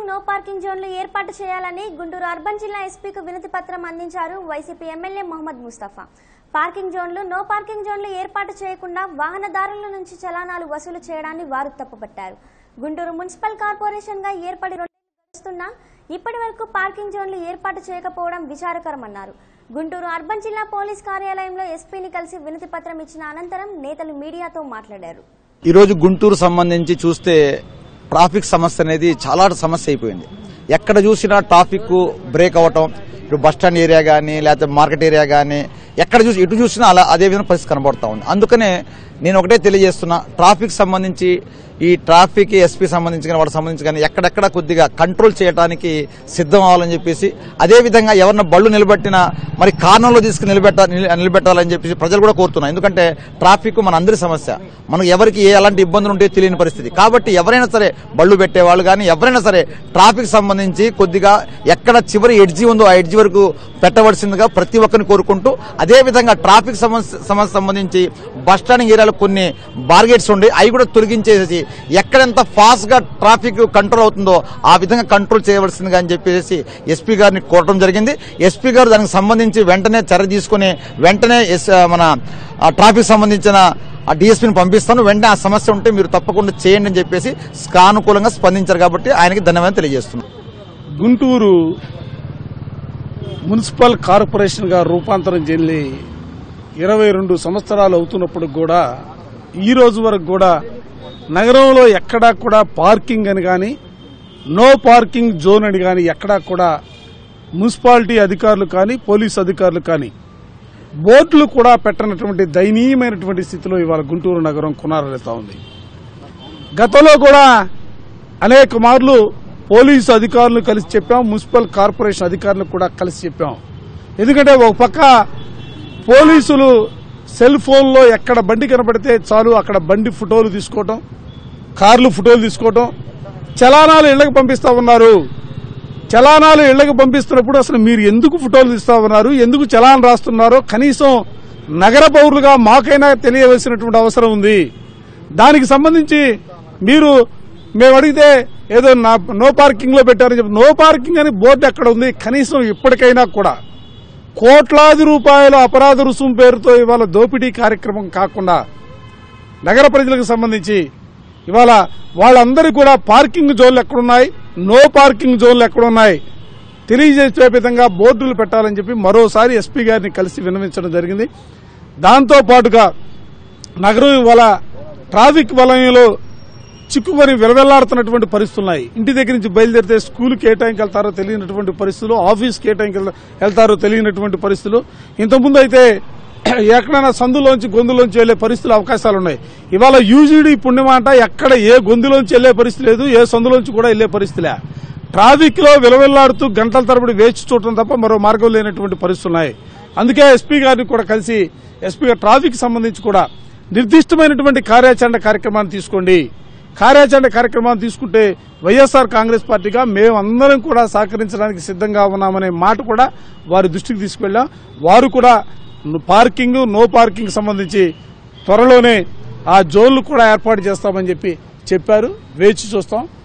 parking no parking జోన్లు ఏర్పాటు చేయాలని గుంటూరు అర్బన్ జిల్లా ఎస్పీకి వినతి పత్రం అందించారు YCP MLA Mohammed Mustafa parking జోన్లు నో పార్కింగ్ జోన్లు ఏర్పాటు చేయకుండా వాహనదారుల నుంచి చలానాలు వసూలు చేయడాన్ని వారు తప్పుపట్టారు గుంటూరు మున్సిపల్ కార్పొరేషన్ గా ఏర్పడి రెండేళ్లు గడుస్తున్నా ఇప్పటి వరకు పార్కింగ్ జోన్లు ఏర్పాటు చేయకపోవడం విచారకరమన్నారు గుంటూరు అర్బన్ జిల్లా పోలీస్ కార్యాలయంలో ఎస్పీని కలిసి వినతి పత్రం ఇచ్చిన అనంతరం నేతలు మీడియాతో మాట్లాడారు ఈరోజు గుంటూరు సంబంధించి చూస్తే ట్రాఫిక్ సమస్య అనేది చాలా సమస్య అయిపోయింది ఎక్కడ చూసినా ట్రాఫిక్ బ్రేక్ అవ్వటం ఇప్పుడు బస్ స్టాండ్ ఏరియా కానీ లేకపోతే మార్కెట్ ఏరియా కానీ ఎక్కడ చూసి ఎటు చూసినా అలా అదే విధంగా పరిస్థితి కనబడతా ఉంది అందుకనే నేను ఒకటే తెలియజేస్తున్నా ట్రాఫిక్ సంబంధించి ఈ ట్రాఫిక్ ఎస్పీ సంబంధించి కానీ వాటికి సంబంధించి కానీ ఎక్కడెక్కడ కొద్దిగా కంట్రోల్ చేయడానికి సిద్ధం అవ్వాలని చెప్పేసి అదే విధంగా ఎవరిన బళ్ళు నిలబెట్టినా మరి కారణంలో తీసుకుని నిలబెట్ట నిల- నిలబెట్టాలని చెప్పేసి ప్రజలు కూడా కోరుతున్నారు ఎందుకంటే ట్రాఫిక్ మన అందరి సమస్య మనకు ఎవరికి ఏ ఎలాంటి ఇబ్బందులు ఉంటే తెలియని పరిస్థితి కాబట్టి ఎవరైనా సరే బళ్ళు పెట్టేవాళ్ళు కానీ ఎవరైనా సరే ట్రాఫిక్ సంబంధించి కొద్దిగా ఎక్కడ చివరి ఎడ్జి ఉందో ఆ ఎడ్జి వరకు పెట్టవలసిందిగా ప్రతి ఒక్కరిని కోరుకుంటూ అదే విధంగా ట్రాఫిక్ సమస్య సమస్య సంబంధించి బస్ స్టాండింగ్ ఏరియాలో కొన్ని బార్గేట్స్ ఉండి అవి కూడా తొలగించేసి ఎక్కడెంత ఫాస్ట్ గా ట్రాఫిక్ కంట్రోల్ అవుతుందో ఆ విధంగా కంట్రోల్ చేయవలసిందిగా అని చెప్పేసి ఎస్పీ గారిని కోరడం జరిగింది ఎస్పీ గారు దానికి సంబంధించి వెంటనే చర్య తీసుకుని వెంటనే ఎస్- మన ఆ ట్రాఫిక్ సంబంధించిన ఆ డిఎస్పీని పంపిస్తాను వెంటనే ఆ సమస్య ఉంటే మీరు తప్పకుండా చేయండి అని చెప్పేసి సానుకూలంగా స్పందించారు కాబట్టి ఆయనకి ధన్యవాదాలు తెలియజేస్తున్నాను గుంటూరు మున్సిపల్ కార్పొరేషన్గా రూపాంతరం చెంది ఇరవై రెండు సంవత్సరాలు అవుతున్నప్పుడు కూడా ఈ రోజు వరకు కూడా నగరంలో ఎక్కడా కూడా పార్కింగ్ అని కానీ నో పార్కింగ్ జోన్ అని కానీ ఎక్కడా కూడా మున్సిపాలిటీ అధికారులు కానీ పోలీస్ అధికారులు కానీ బోర్డులు కూడా పెట్టనటువంటి దయనీయమైనటువంటి స్థితిలో ఇవాళ గుంటూరు నగరం కొనారెళ్తా ఉంది గతంలో కూడా అనేక మార్లు పోలీసు అధికారులు కలిసి చెప్పాం మున్సిపల్ కార్పొరేషన్ అధికారులు కూడా కలిసి చెప్పాం ఎందుకంటే ఒక పక్క పోలీసులు సెల్ ఫోన్లో ఎక్కడ బండి కనబడితే చాలు అక్కడ బండి ఫోటోలు తీసుకోవటం కార్లు ఫోటోలు తీసుకోవటం చలానాలు ఇళ్లకు పంపిస్తా ఉన్నారు చలానాలు ఇళ్లకు పంపిస్తున్నప్పుడు అసలు మీరు ఎందుకు ఫోటోలు తీస్తా ఉన్నారు ఎందుకు చలాన్ రాస్తున్నారో కనీసం నగర పౌరులుగా మాకైనా తెలియవలసినటువంటి అవసరం ఉంది దానికి సంబంధించి మీరు మేము అడిగితే ఏదో నా నో పార్కింగ్ లో పెట్టారని చెప్పి నో పార్కింగ్ అని బోర్డు ఎక్కడ ఉంది కనీసం ఇప్పటికైనా కూడా కోట్లాది రూపాయల అపరాధ రుసుము పేరుతో ఇవాళ దోపిడీ కార్యక్రమం కాకుండా నగర ప్రజలకు సంబంధించి ఇవాళ వాళ్ళందరికీ కూడా పార్కింగ్ జోన్లు ఎక్కడున్నాయి నో పార్కింగ్ జోన్లు ఎక్కడున్నాయి తెలియజేసే విధంగా బోర్డులు పెట్టాలని చెప్పి మరోసారి ఎస్పీ గారిని కలిసి విన్నవించడం జరిగింది దాంతో పాటుగా నగరం ఇవాళ ట్రాఫిక్ వలయంలో చిక్కుకొని విలవెల్లాడుతున్నటువంటి పరిస్థితులు ఉన్నాయి ఇంటి దగ్గర నుంచి బయలుదేరితే స్కూల్కి ఏ టైంకి వెళ్తారో తెలియనటువంటి పరిస్థితులు ఆఫీస్కి ఏ టైంకి వెళ్తా- వెళ్తారో తెలియనటువంటి పరిస్థితులు ఇంతకుముందు అయితే ఎక్కడైనా సందులోంచి గొంతులోంచి వెళ్లే పరిస్థితులు అవకాశాలు ఉన్నాయి ఇవాళ యూజీడీ పుణ్యమాట ఎక్కడ ఏ గొంతులోంచి వెళ్లే పరిస్థితి లేదు ఏ సందులోంచి కూడా వెళ్లే పరిస్థితిలే ట్రాఫిక్ లో విలవెల్లాడుతూ గంటల తరబడి వేచి చూడటం తప్ప మరో మార్గం లేనటువంటి పరిస్థితులు ఉన్నాయి అందుకే ఎస్పీ గారిని కూడా కలిసి ఎస్పీ గారు ట్రాఫిక్ సంబంధించి కూడా నిర్దిష్టమైనటువంటి కార్యాచరణ కార్యక్రమాన్ని తీసుకోండి కార్యాచరణ కార్యక్రమాన్ని తీసుకుంటే వైఎస్ఆర్ కాంగ్రెస్ పార్టీగా మేమందరం కూడా సహకరించడానికి సిద్ధంగా ఉన్నామనే మాట కూడా వారి దృష్టికి తీసుకెళ్లాం వారు కూడా పార్కింగ్ నో పార్కింగ్ సంబంధించి త్వరలోనే ఆ జోన్లు కూడా ఏర్పాటు చేస్తామని చెప్పి చెప్పారు వేచి చూస్తాం